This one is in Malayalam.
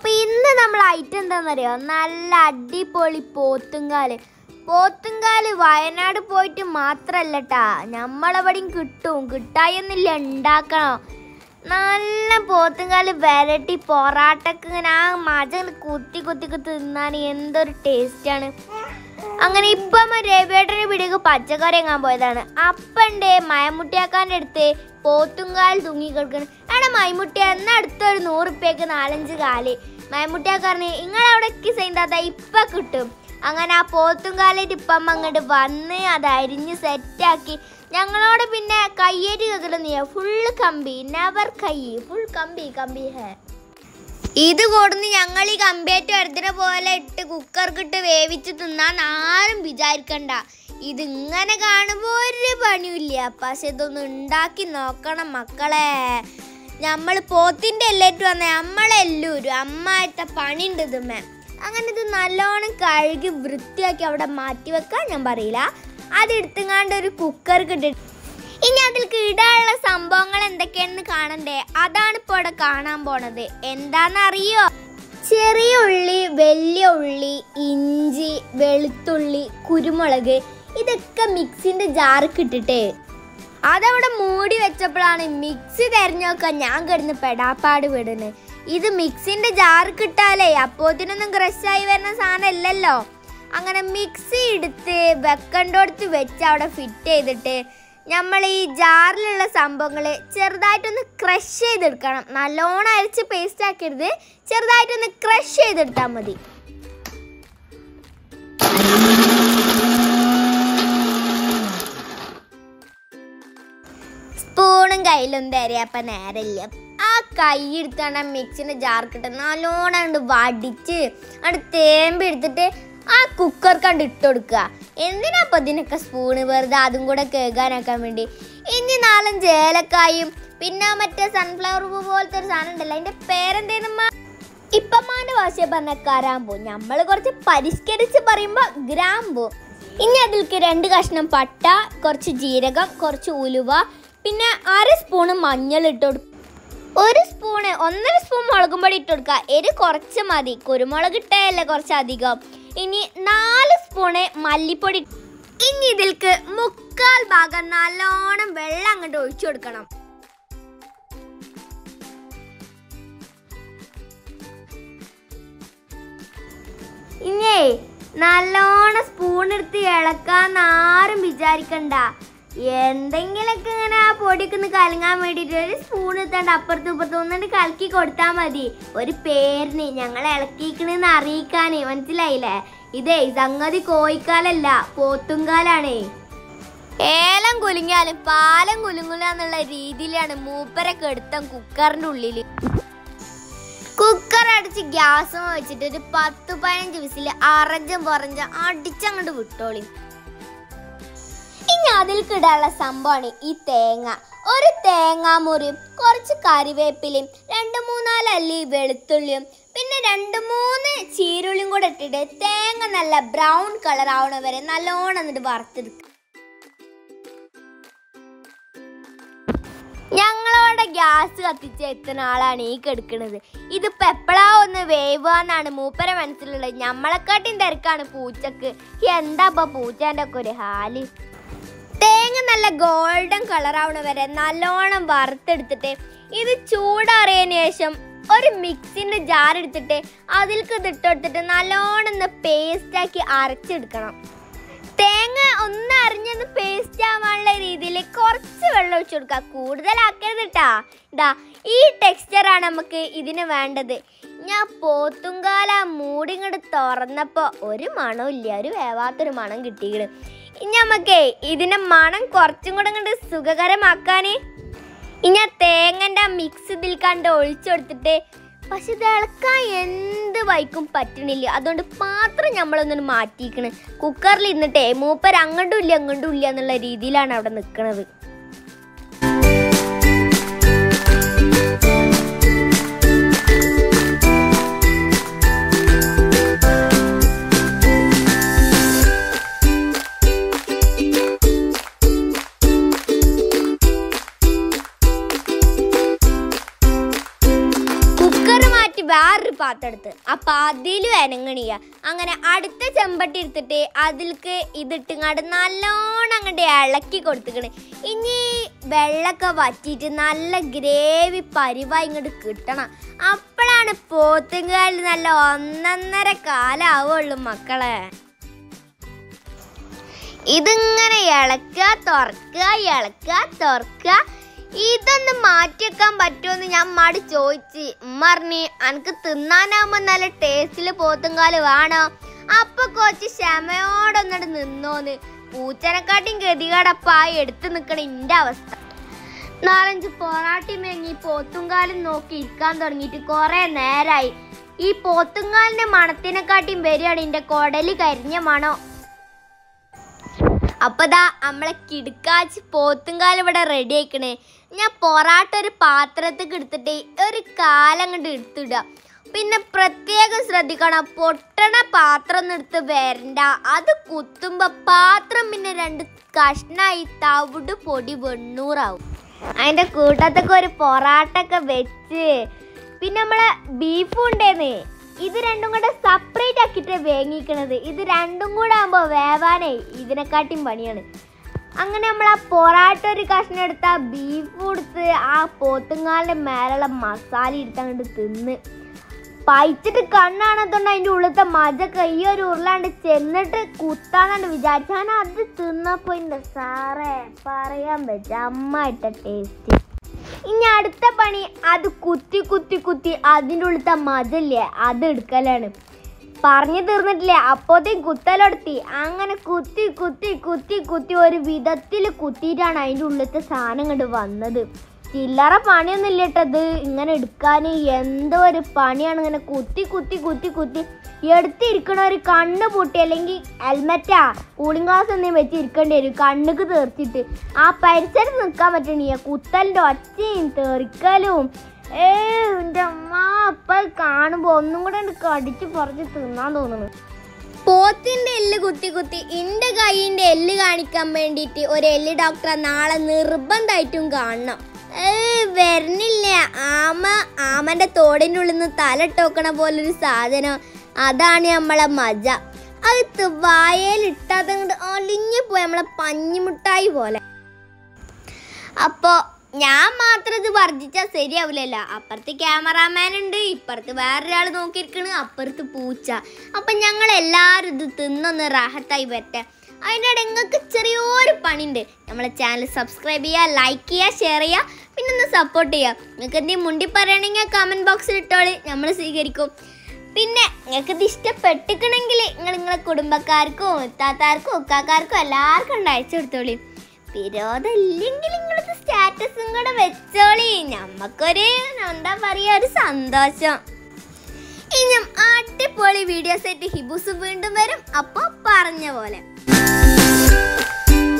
അപ്പൊ ഇന്ന് നമ്മൾ ഐറ്റം എന്താണെന്നറിയോ നല്ല അടിപൊളി പോത്തുങ്കാല് പോത്തുങ്കാല് വയനാട് പോയിട്ട് മാത്രല്ലട്ടാ നമ്മളെവിടെയും കിട്ടും കിട്ടായൊന്നുമില്ല ഉണ്ടാക്കണം നല്ല പോത്തുങ്കാല് വരട്ടി പൊറാട്ടക്ക് ഇങ്ങനെ ആ മജ ഇങ്ങനെ കുത്തി കുത്തി കുത്തി തിന്നാൻ എന്തൊരു ടേസ്റ്റാണ് അങ്ങനെ ഇപ്പം രവിയേട്ടന് പിടിക്ക് പച്ചക്കറി എങ്ങാൻ പോയതാണ് അപ്പണ്ട് മയമുട്ടിയാക്കാൻ്റെ അടുത്ത് പോത്തുങ്കാൽ തൂങ്ങി കിടക്കണം എടാ മൈമുട്ടി എന്നാ അടുത്തൊരു നൂറുപ്യക്ക് നാലഞ്ച് കാല് മയമുട്ടിയാക്കാരന് നിങ്ങളവിടെ സൈന്താത്ത ഇപ്പൊ കിട്ടും അങ്ങനെ ആ പോത്തുങ്കാലായിട്ട് ഇപ്പം അങ്ങോട്ട് വന്ന് അത് അരിഞ്ഞ് സെറ്റാക്കി ഞങ്ങളോട് പിന്നെ കയ്യേറ്റ് കേൾക്കലൊന്നും ഫുള്ള് കമ്പി നെവർ കൈ ഫുൾ കമ്പി കമ്പി ഹേ ഇത് കൊടുന്ന് ഞങ്ങൾ ഈ കമ്പേറ്റ് വരുത്തിനെ പോലെ ഇട്ട് കുക്കർക്കിട്ട് വേവിച്ച് തിന്നാൻ ആരും വിചാരിക്കണ്ട ഇത് ഇങ്ങനെ കാണുമ്പോൾ ഒരു പണിയില്ല പക്ഷെ ഇതൊന്ന് ഉണ്ടാക്കി നോക്കണം മക്കളെ നമ്മൾ പോത്തിൻ്റെ എല്ലായിട്ട് വന്ന നമ്മളെല്ലൂരും അമ്മായിട്ട പണിയുണ്ട് ഇതുമ്മേ അങ്ങനെ ഇത് നല്ലോണം കഴുകി വൃത്തിയാക്കി അവിടെ മാറ്റി വെക്കാൻ ഞാൻ പറയില്ല അതെടുത്തുങ്ങാണ്ട് ഒരു കുക്കർക്ക് ഇട്ടിട്ട് ഇനി അതിൽക്ക് ഇടാനുള്ള സംഭവങ്ങൾ എന്തൊക്കെയാണെന്ന് കാണണ്ടേ അതാണ് ഇപ്പോൾ ഇവിടെ കാണാൻ പോണത് എന്താണെന്നറിയോ ചെറിയ ഉള്ളി വലിയ ഉള്ളി ഇഞ്ചി വെളുത്തുള്ളി കുരുമുളക് ഇതൊക്കെ മിക്സിന്റെ ജാർക്ക് ഇട്ടിട്ട് അതവിടെ മൂടി വെച്ചപ്പോഴാണ് മിക്സി തെരഞ്ഞൊക്കെ ഞാൻ കിടന്ന് പെടാപ്പാട് വിടുന്നത് ഇത് മിക്സിന്റെ ജാർക്ക് ഇട്ടാലേ അപ്പോത്തിനൊന്നും ക്രഷായി വരുന്ന സാധനം അല്ലല്ലോ അങ്ങനെ മിക്സി എടുത്ത് വെക്കണ്ടോടത്ത് വെച്ച് അവിടെ ഫിറ്റ് ചെയ്തിട്ട് നമ്മൾ ഈ ജാറിലുള്ള സംഭവങ്ങൾ ചെറുതായിട്ടൊന്ന് ക്രഷ് ചെയ്തെടുക്കണം നല്ലോണം അരച്ച് പേസ്റ്റ് ആക്കരുത് ചെറുതായിട്ടൊന്ന് ക്രഷ് ചെയ്തെടുത്താൽ മതി സ്പൂണും കയ്യിലും തരയപ്പ നേരമില്ല ആ കൈ എടുത്താണ് മിക്സിന്റെ ജാർക്കിട്ട് നല്ലോണം കണ്ട് വടിച്ച് അവിടെ തേമ്പ് എടുത്തിട്ട് ആ കുക്കർ കണ്ട് ഇട്ട് കൊടുക്കുക എന്തിനാ അപ്പൊ ഇതിനൊക്കെ സ്പൂണ് വെറുതെ അതും കൂടെ കേൾക്കാനാക്കാൻ വേണ്ടി ഇനി നാലഞ്ച് ഏലക്കായും പിന്നെ മറ്റേ സൺഫ്ലവർ പൂ പോലത്തെ ഒരു സാധനം ഉണ്ടല്ലോ അതിന്റെ പേരെന്തേനമ്മ ഇപ്പമ്മാന്റെ ഭാഷ പറഞ്ഞ കരാമ്പൂ നമ്മൾ കുറച്ച് പരിഷ്കരിച്ച് പറയുമ്പോ ഗ്രാമ്പൂ ഇനി അതിലേക്ക് രണ്ട് കഷ്ണം പട്ട കുറച്ച് ജീരകം കുറച്ച് ഉലുവ പിന്നെ അര സ്പൂണ് മഞ്ഞൾ ഇട്ട് കൊടുക്കും ഒരു സ്പൂണ് ഒന്നര സ്പൂൺ മുളകും പൊടി ഇട്ട് കൊടുക്കുക എരി കുറച്ച് മതി കുരുമുളക് ഇട്ടയല്ലേ കുറച്ച് അധികം ഇനി നാല് സ്പൂണ് മല്ലിപ്പൊടി ഇനി ഇതിൽക്ക് മുക്കാൽ ഭാഗം നല്ലോണം വെള്ളം അങ്ങോട്ട് ഒഴിച്ചു കൊടുക്കണം ഇഞ്ഞേ നല്ലോണം സ്പൂൺ എടുത്ത് ഇളക്കാൻ ആരും വിചാരിക്കണ്ട എന്തെങ്കിലൊക്കെ ഇങ്ങനെ ആ പൊടിക്ക് ഒന്ന് കലങ്ങാൻ വേണ്ടിയിട്ട് ഒരു സ്പൂൺ എടുത്താണ്ട് അപ്പുറത്തും ഇപ്പുറത്തും ഒന്നുകൊണ്ട് കലക്കി കൊടുത്താൽ മതി ഒരു പേരിന് ഞങ്ങൾ ഇളക്കിക്കണെന്ന് അറിയിക്കാനേ മനസ്സിലായില്ലേ ഇതേ സംഗതി കോയിക്കാലല്ല പോത്തുങ്കാലാണേ ഏലം കുലുങ്ങിയാലും പാലം കുലുങ്ങില്ല എന്നുള്ള രീതിയിലാണ് മൂപ്പരൊക്കെ എടുത്ത കുക്കറിന്റെ ഉള്ളിൽ കുക്കർ അടിച്ച് ഗ്യാസ് വെച്ചിട്ട് ഒരു പത്ത് പതിനഞ്ച് വിസിൽ അറഞ്ചും പുറഞ്ചും അടിച്ചങ്ങോട്ട് വിട്ടോളി ഇനി അതിൽക്കിടാനുള്ള സംഭവമാണ് ഈ തേങ്ങ ഒരു തേങ്ങാമുറിയും കുറച്ച് കറിവേപ്പിലയും രണ്ട് മൂന്നാല് അല്ലി വെളുത്തുള്ളിയും പിന്നെ രണ്ട് മൂന്ന് ചീരുള്ളിയും കൂടെ ഇട്ടിട്ട് തേങ്ങ നല്ല ബ്രൗൺ കളർ ആവണ വരെ നല്ലോണം എന്നിട്ട് വറുത്തെടുക്കുക ഞങ്ങളോടെ ഗ്യാസ് കത്തിച്ച് എത്തുന്ന ആളാണ് ഈ കെടുക്കുന്നത് ഇതിപ്പോ എപ്പോഴാ ഒന്ന് വേവാന്നാണ് മൂപ്പര മനസ്സിലുള്ളത് ഞമ്മളെക്കാട്ടിയും തിരക്കാണ് പൂച്ചക്ക് എന്താ ഇപ്പൊ പൂച്ചേന്റെ ഒക്കെ ഒരു ഹാല് തേങ്ങ നല്ല ഗോൾഡൻ കളർ ആവണ വരെ നല്ലോണം വറുത്തെടുത്തിട്ട് ഇത് ചൂടാറിയതിന് ശേഷം ഒരു മിക്സിന്റെ ജാർ എടുത്തിട്ട് അതിൽക്ക് ഇതിട്ടെടുത്തിട്ട് നല്ലോണം ഒന്ന് പേസ്റ്റ് ആക്കി അരച്ചെടുക്കണം തേങ്ങ ഒന്ന് അരിഞ്ഞൊന്ന് പേസ്റ്റ് ആവാനുള്ള രീതിയിൽ കുറച്ച് വെള്ളം ഒഴിച്ചു കൊടുക്കുക കൂടുതലാക്കരുത് കേട്ടാ ഇതാ ഈ ടെക്സ്ചറാണ് നമുക്ക് ഇതിന് വേണ്ടത് ഞാൻ പോത്തുങ്കാല മൂടി ഇങ്ങോട്ട് തുറന്നപ്പോൾ ഒരു മണവും ഇല്ല ഒരു വേവാത്തൊരു മണം കിട്ടിയിക്കണ് ഇനി നമുക്കേ ഇതിന്റെ മണം കുറച്ചും കൂടെ ഇങ്ങോട്ട് സുഖകരമാക്കാന് ഇനി ആ തേങ്ങന്റെ ആ മിക്സ് ഇതിൽ കണ്ട് ഒഴിച്ചു കൊടുത്തിട്ട് പക്ഷെ ഇത് ഇളക്കാൻ എന്ത് വൈക്കും പറ്റണില്ല അതുകൊണ്ട് പാത്രം നമ്മളൊന്നിന് മാറ്റിയിരിക്കണ് കുക്കറിൽ ഇരുന്നിട്ടേ മൂപ്പർ അങ്ങോട്ടും ഇല്ല അങ്ങോട്ടും ഇല്ല എന്നുള്ള രീതിയിലാണ് അവിടെ നിൽക്കുന്നത് കുക്കർ മാറ്റി വേറൊരു പാത്രം എടുത്ത് അപ്പൊ അതിലും അനങ്ങണിയ അങ്ങനെ അടുത്ത ചെമ്പട്ടി എടുത്തിട്ട് അതിൽക്ക് ഇതിട്ടിങ്ങാണ്ട് നല്ലോണം അങ്ങോട്ട് ഇളക്കി കൊടുത്തിക്കണ് ഇനി വെള്ളമൊക്കെ വറ്റിയിട്ട് നല്ല ഗ്രേവി പരിവായി ഇങ്ങോട്ട് കിട്ടണം അപ്പോഴാണ് പോത്തുങ്കാലിൽ നല്ല ഒന്നൊന്നര കാലാവുള്ളൂ മക്കളെ ഇതിങ്ങനെ ഇളക്കുക തുറക്കുക ഇളക്കുക തുറക്കുക ഇതൊന്ന് മാറ്റിവെക്കാൻ പറ്റുമെന്ന് ഞാൻ മടി ചോദിച്ച് ഉമ്മ പറഞ്ഞ് എനിക്ക് തിന്നാനാവുമ്പോ നല്ല ടേസ്റ്റില് പോത്തുംകാല് വേണോ അപ്പൊ കൊച്ച് ക്ഷമയോടൊന്നിട്ട് നിന്നോന്ന് പൂച്ചനെക്കാട്ടിയും ഗതികടപ്പായി എടുത്തു നിക്കണ ഇന്റെ അവസ്ഥ നാലഞ്ച് പൊറാട്ടി മേങ്ങി പോത്തുംകാലും നോക്കി ഇരിക്കാൻ തുടങ്ങിയിട്ട് കുറെ നേരായി ഈ പോത്തുംകാലിന്റെ മണത്തിനെക്കാട്ടിയും വരികയാണ് എന്റെ കൊടല് കരിഞ്ഞ മണം അപ്പതാ നമ്മളെ കിടുക്കാച്ച് പോത്തുംകാലം ഇവിടെ റെഡി ആയിക്കണേ ഞാൻ പൊറാട്ട ഒരു പാത്രത്തേക്ക് എടുത്തിട്ട് ഒരു കാലം കണ്ട് എടുത്തിടുക പിന്നെ പ്രത്യേകം ശ്രദ്ധിക്കണം പൊട്ടണ പാത്രം ഒന്നും എടുത്ത് വരണ്ട അത് കുത്തുമ്പോ പാത്രം പിന്നെ രണ്ട് കഷ്ണായി തവിട് പൊടി വെണ്ണൂറാവും അതിന്റെ കൂട്ടത്തൊക്കെ ഒരു പൊറാട്ടൊക്കെ വെച്ച് പിന്നെ നമ്മളെ ബീഫും ഉണ്ടേന്ന് ഇത് രണ്ടും കൂടെ സെപ്പറേറ്റ് ആക്കിയിട്ട് വേങ്ങിക്കണത് ഇത് രണ്ടും കൂടെ ആകുമ്പോൾ വേവാനേ ഇതിനെക്കാട്ടിയും പണിയാണ് അങ്ങനെ നമ്മൾ ആ പൊറാട്ട ഒരു കഷ്ണം എടുത്ത് ആ ബീഫ് കൊടുത്ത് ആ പോത്തുങ്ങാലിൻ്റെ മേലുള്ള മസാല എടുത്ത് അങ്ങോട്ട് തിന്ന് പഴിച്ചിട്ട് കണ്ണാണത്തോണ്ട് അതിൻ്റെ ഉള്ളിലത്തെ മജ കയ്യൊരു ഉരുളാണ്ട് ചെന്നിട്ട് കുത്താന്നാണ്ട് വിചാരിച്ചു ഞാൻ അത് തിന്നപ്പോ എൻ്റെ സാറേ പറയാൻ പറ്റ അമ്മായിട്ട ടേസ്റ്റ് ഇനി അടുത്ത പണി അത് കുത്തി കുത്തി കുത്തി അതിൻ്റെ ഉള്ളിലത്തെ മജല്ലേ അത് എടുക്കലാണ് പറഞ്ഞു തീർന്നിട്ടില്ലേ അപ്പോഴത്തേക്കും കുത്തലൊടുത്തി അങ്ങനെ കുത്തി കുത്തി കുത്തി കുത്തി ഒരു വിധത്തിൽ കുത്തിയിട്ടാണ് അതിൻ്റെ ഉള്ളിലത്തെ സാധനം കണ്ട് വന്നത് ചില്ലറ പണിയൊന്നും ഇല്ല കേട്ടത് ഇങ്ങനെ എടുക്കാൻ എന്തോ ഒരു പണിയാണ് ഇങ്ങനെ കുത്തി കുത്തി കുത്തി കുത്തി എടുത്തിരിക്കണ ഒരു കണ്ണ് പൊട്ടി അല്ലെങ്കിൽ ഹെൽമെറ്റാ കൂളിംഗ് ഗ്ലാസ് എന്തെങ്കിലും വെച്ച് ഇരിക്കേണ്ടി വരും കണ്ണുക്ക് തീർച്ചിട്ട് ആ പരിസരത്ത് നിൽക്കാൻ പറ്റണില്ല കുത്തലിൻ്റെ ഒച്ചയും തെറിക്കലും ഏ എൻ്റെ അമ്മ അപ്പം കാണുമ്പോൾ ഒന്നും കൂടെ ഉണ്ട് കടിച്ച് പറിച്ച് തിന്നാൻ തോന്നുന്നു പോത്തിന്റെ എല്ല് കുത്തി കുത്തി ഇന്റെ കൈയിന്റെ എല്ല് കാണിക്കാൻ വേണ്ടിയിട്ട് ഒരു എല്ല് ഡോക്ടറെ നാളെ നിർബന്ധമായിട്ടും കാണണം ഏ വരുന്നില്ല ആമ ആമന്റെ തോടിൻ്റെ ഉള്ളിൽ നിന്ന് തല ഇട്ടോക്കണ പോലൊരു സാധനം അതാണ് നമ്മളെ മജ അത് ത് വായയിലിട്ടാത്ത ഒലിഞ്ഞു പോയി നമ്മളെ പഞ്ഞിമുട്ടായി പോലെ അപ്പോ ഞാൻ മാത്രം ഇത് വർദ്ധിച്ചാൽ ശരിയാവില്ലല്ലോ അപ്പുറത്ത് ക്യാമറാമാൻ ഉണ്ട് ഇപ്പുറത്ത് വേറൊരാൾ നോക്കിയിരിക്കണ് അപ്പുറത്ത് പൂച്ച അപ്പം ഞങ്ങൾ എല്ലാവരും ഇത് തിന്നൊന്ന് റാഹത്തായി വരട്ടെ അതിൻ്റെ ഇടയിൽ നിങ്ങൾക്ക് ചെറിയൊരു പണിയുണ്ട് നമ്മളെ ചാനൽ സബ്സ്ക്രൈബ് ചെയ്യുക ലൈക്ക് ചെയ്യുക ഷെയർ ചെയ്യുക പിന്നെ ഒന്ന് സപ്പോർട്ട് ചെയ്യുക നിങ്ങൾക്ക് എന്തെങ്കിലും മുണ്ടി പറയുകയാണെങ്കിൽ കമൻറ്റ് ബോക്സിൽ ഇട്ടോളി നമ്മൾ സ്വീകരിക്കും പിന്നെ നിങ്ങൾക്ക് ഇത് ഇഷ്ടപ്പെട്ടിക്കണമെങ്കിൽ നിങ്ങൾ നിങ്ങളെ കുടുംബക്കാർക്കും താത്താർക്കും ഉക്കാക്കാർക്കും എല്ലാവർക്കും ഉണ്ട് അയച്ചു കൊടുത്തോളി വിരോധമില്ലെങ്കിൽ നിങ്ങളിത് സ്റ്റാറ്റസും കൂടെ വെച്ചോളി ഞമ്മക്കൊരു എന്താ പറയാ ഒരു സന്തോഷം ഇനിയും അടിപൊളി വീഡിയോസ് ആയിട്ട് ഹിബുസ് വീണ്ടും വരും അപ്പോൾ പറഞ്ഞ പോലെ